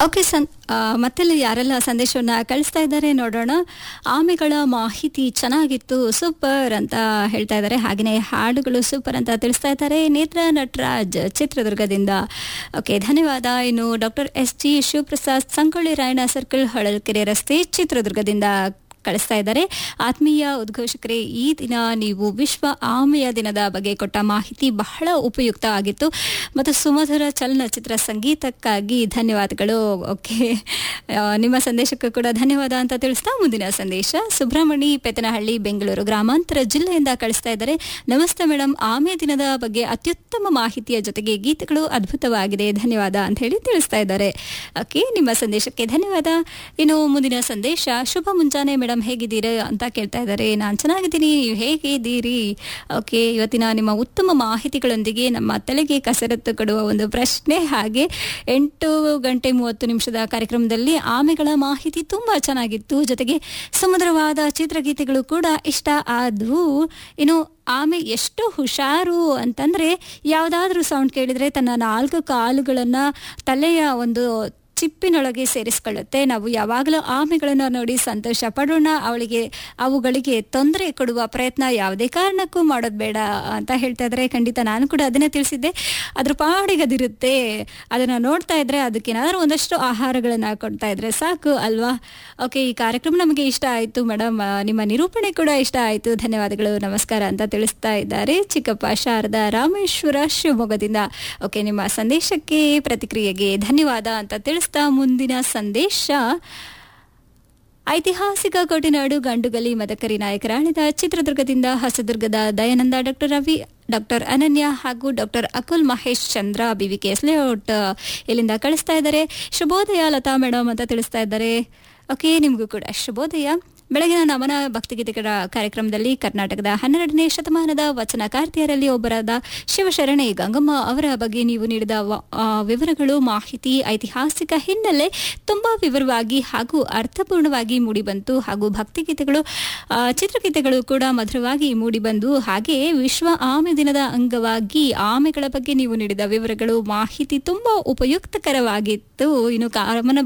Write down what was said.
okay ಸನ್ ಆ, ಮತ್ತೆಲ್ಲ ಯಾರೆಲ್ಲ ಸಂದೇಶವನ್ನ ಕಳಿಸ್ತಾ ಇದ್ದಾರೆ ನೋಡೋಣ ಆಮೆಗಳ ಮಾಹಿತಿ ಚೆನ್ನಾಗಿತ್ತು ಸೂಪರ್ ಅಂತ ಹೇಳ್ತಾ ಇದ್ದಾರೆ ಹಾಗೆಯೇ ಹಾಡುಗಳು ಸೂಪರ್ ಅಂತ ತಿಳಿಸ್ತಾ ಇದ್ದಾರೆ ನೇತ್ರ ನಟರಾಜ್ ಚಿತ್ರದುರ್ಗದಿಂದ ಓಕೆ ಧನ್ಯವಾದ ಇನ್ನು doctor S G Shivaprasad Sangolli Rayanna circle Holalkere ರಸ್ತೆ ಚಿತ್ರದುರ್ಗದಿಂದ ಕಳಿಸ್ತಾ ಇದ್ದಾರೆ ಆತ್ಮೀಯ ಉದ್ಘೋಷಕರೇ ಈ ದಿನ ನೀವು ವಿಶ್ವ ಆಮೆಯ ದಿನದ ಬಗ್ಗೆ ಕೊಟ್ಟ ಮಾಹಿತಿ ಬಹಳ ಉಪಯುಕ್ತ ಆಗಿತ್ತು ಮತ್ತು ಸುಮಧುರ ಚಲನಚಿತ್ರ ಸಂಗೀತಕ್ಕಾಗಿ ಧನ್ಯವಾದಗಳು ಓಕೆ ಆ, ನಿಮ್ಮ ಸಂದೇಶಕ್ಕೂ ಕೂಡ ಧನ್ಯವಾದ ಅಂತ ತಿಳಿಸ್ತಾ ಮುಂದಿನ ಸಂದೇಶ ಸುಬ್ರಹ್ಮಣಿ ಪೆತನಹಳ್ಳಿ ಬೆಂಗಳೂರು ಗ್ರಾಮಾಂತರ ಜಿಲ್ಲೆಯಿಂದ ಕಳಿಸ್ತಾ ಇದ್ದಾರೆ ನಮಸ್ತೆ ಮೇಡಮ್ ಆಮೆ ದಿನದ ಬಗ್ಗೆ ಅತ್ಯುತ್ತಮ ಮಾಹಿತಿಯ ಜೊತೆಗೆ ಗೀತೆಗಳು ಅದ್ಭುತವಾಗಿದೆ ಧನ್ಯವಾದ ಅಂತ ಹೇಳಿ ತಿಳಿಸ್ತಾ ಇದ್ದಾರೆ ಓಕೆ ನಿಮ್ಮ ಸಂದೇಶಕ್ಕೆ ಧನ್ಯವಾದ ಇನ್ನು ಮುಂದಿನ ಸಂದೇಶ ಶುಭ ಮುಂಜಾನೆ ಮೇಡಮ್ ಹೇಗಿದ್ದೀರಾ ಅಂತ ಕೇಳ್ತಾ ಇದ್ದಾರೆ ನಾನು ಚೆನ್ನಾಗಿದ್ದೀನಿ ನೀವು ಹೇಗಿದ್ದೀರಿ ಓಕೆ ಇವತ್ತಿನ ನಿಮ್ಮ ಉತ್ತಮ ಮಾಹಿತಿಗಳೊಂದಿಗೆ ನಮ್ಮ ತಲೆಗೆ ಕಸರತ್ತು ಕೊಡುವ ಒಂದು ಪ್ರಶ್ನೆ ಹಾಗೆ ಎಂಟು ಗಂಟೆ ಮೂವತ್ತು ನಿಮಿಷದ ಕಾರ್ಯಕ್ರಮದಲ್ಲಿ ಆಮೆಗಳ ಮಾಹಿತಿ ತುಂಬಾ ಚೆನ್ನಾಗಿತ್ತು ಜೊತೆಗೆ ಸುಮಧುರವಾದ ಚಿತ್ರಗೀತೆಗಳು ಕೂಡ ಇಷ್ಟ ಆದವು ಇನ್ನು ಆಮೆ ಎಷ್ಟು ಹುಷಾರು ಅಂತಂದ್ರೆ ಯಾವುದಾದ್ರೂ ಸೌಂಡ್ ಕೇಳಿದ್ರೆ ತನ್ನ ನಾಲ್ಕು ಕಾಲುಗಳನ್ನ ತಲೆಯ ಒಂದು ಚಿಪ್ಪಿನೊಳಗೆ ಸೇರಿಸ್ಕೊಳ್ಳುತ್ತೆ ನಾವು ಯಾವಾಗಲೂ ಆಮೆಗಳನ್ನು ನೋಡಿ ಸಂತೋಷ ಪಡೋಣ ಅವಳಿಗೆ ಅವುಗಳಿಗೆ ತೊಂದರೆ ಕೊಡುವ ಪ್ರಯತ್ನ ಯಾವುದೇ ಕಾರಣಕ್ಕೂ ಮಾಡೋದು ಬೇಡ ಅಂತ ಹೇಳ್ತಾ ಇದ್ರೆ ಖಂಡಿತ ನಾನು ಕೂಡ ಅದನ್ನೇ ತಿಳಿಸಿದ್ದೆ ಅದ್ರ ಪಾಡಿಗೆ ಅದಿರುತ್ತೆ ಅದನ್ನ ನೋಡ್ತಾ ಇದ್ರೆ ಅದಕ್ಕೆ ಏನಾದರೂ ಒಂದಷ್ಟು ಆಹಾರಗಳನ್ನ ಕೊಡ್ತಾ ಇದ್ರೆ ಸಾಕು ಅಲ್ವಾ ಓಕೆ ಈ ಕಾರ್ಯಕ್ರಮ ನಮಗೆ ಇಷ್ಟ ಆಯಿತು ಮೇಡಮ್ ನಿಮ್ಮ ನಿರೂಪಣೆ ಕೂಡ ಇಷ್ಟ ಆಯಿತು ಧನ್ಯವಾದಗಳು ನಮಸ್ಕಾರ ಅಂತ ತಿಳಿಸ್ತಾ ಇದ್ದಾರೆ ಚಿಕ್ಕಪ್ಪ ಶಾರದಾ ರಾಮೇಶ್ವರ ಶಿವಮೊಗ್ಗದಿಂದ ಓಕೆ ನಿಮ್ಮ ಸಂದೇಶಕ್ಕೆ ಪ್ರತಿಕ್ರಿಯೆಗೆ ಧನ್ಯವಾದ ಅಂತ ತಿಳಿಸ್ತಾ ಮುಂದಿನ ಸಂದೇಶ ಐತಿಹಾಸಿಕ ಕೋಟೆನಾಡು ಗಂಡುಗಲಿ ಮದಕರಿ ನಾಯಕರಾಣಿದ ಚಿತ್ರದುರ್ಗದಿಂದ ಹೊಸದುರ್ಗದ ದಯಾನಂದ ಡಾಕ್ಟರ್ ರವಿ ಡಾಕ್ಟರ್ ಅನನ್ಯ ಹಾಗೂ doctor Akul Mahesh Chandra BVKS layout ಇಲ್ಲಿಂದ ಕಳಿಸ್ತಾ ಇದ್ದಾರೆ ಶುಭೋದಯ ಲತಾ ಮೇಡಮ್ ಅಂತ ತಿಳಿಸ್ತಾ ಇದ್ದಾರೆ ಓಕೆ ನಿಮಗೂ ಕೂಡ ಶುಭೋದಯ ಬೆಳಗಿನ ನಮನ ಭಕ್ತಿಗೀತೆಗಳ ಕಾರ್ಯಕ್ರಮದಲ್ಲಿ ಕರ್ನಾಟಕದ ಹನ್ನೆರಡನೇ ಶತಮಾನದ ವಚನಕಾರ್ತಿಯರಲ್ಲಿ ಒಬ್ಬರಾದ ಶಿವಶರಣೆ ಗಂಗಮ್ಮ ಅವರ ಬಗ್ಗೆ ನೀವು ನೀಡಿದ ವ- ಆ, ವಿವರಗಳು ಮಾಹಿತಿ ಐತಿಹಾಸಿಕ ಹಿನ್ನೆಲೆ ತುಂಬಾ ವಿವರವಾಗಿ ಹಾಗೂ ಅರ್ಥಪೂರ್ಣವಾಗಿ ಮೂಡಿಬಂತು ಹಾಗೂ ಭಕ್ತಿಗೀತೆಗಳು ಆ, ಚಿತ್ರಗೀತೆಗಳು ಕೂಡ ಮಧುರವಾಗಿ ಮೂಡಿಬಂದು ಹಾಗೆ ವಿಶ್ವ ಆಮೆ ದಿನದ ಅಂಗವಾಗಿ ಆಮೆಗಳ ಬಗ್ಗೆ ನೀವು ನೀಡಿದ ವಿವರಗಳು ಮಾಹಿತಿ ತುಂಬಾ ಉಪಯುಕ್ತಕರವಾಗಿತ್ತು ಇನ್ನು ಕಾಮನ